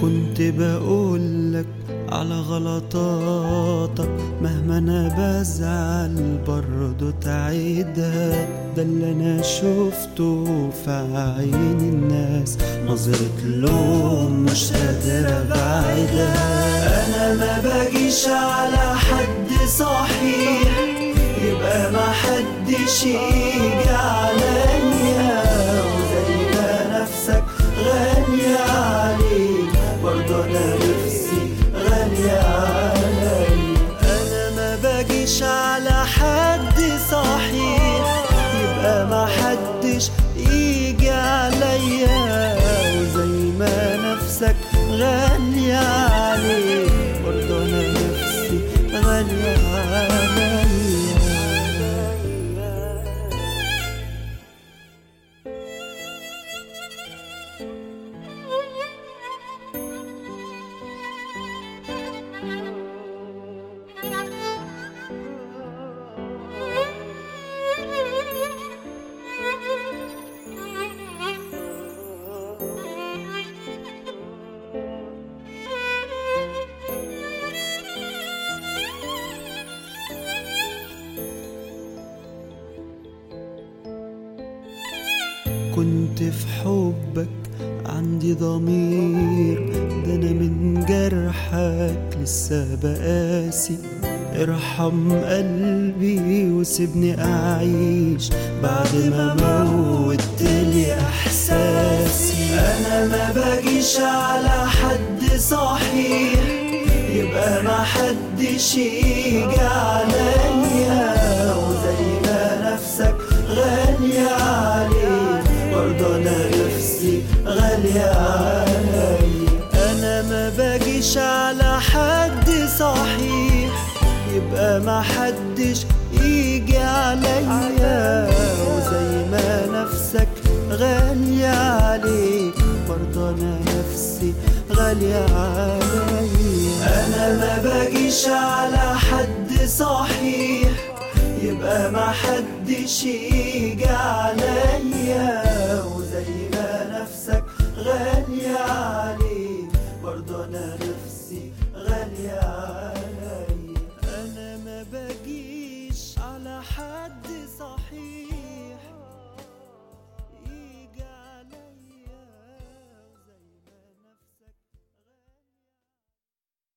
كنت بقولك على غلطاتك مهما انا بزعل برضه تعيدها ده اللي انا شفته في عين الناس نظرة لوم مش قادر ابعدها انا ما باجيش على حد صحيح يبقى ما حدش يجي عليا وزي ما نفسك غالية عليك برضه انا نفسي غالية عليا انا ما باجيش على حد صحيح يبقى ما حدش يجي عليا وزي ما نفسك غالية عليك برضه انا نفسي غالية عليا كنت في حبك عندي ضمير ده انا من جرحك لسه بقاسي ارحم قلبي وسيبني اعيش بعد ما موت لي احساسي انا ما باجيش على حد صحيح يبقى ما حدش يجي عليا وزي ما نفسك غالية عليك برضه انا نفسي غالية عليا انا ما باجيش على حد صحيح يبقى ما حدش يجي عليا وزي ما نفسك غالية عليك برضه انا نفسي غالية عليا انا ما باجيش على حد صحيح يبقى ما حدش يجي عليا وزي ما نفسك غالية عليك برضه انا نفسي غالية عليا انا ما باجيش على حد صحيح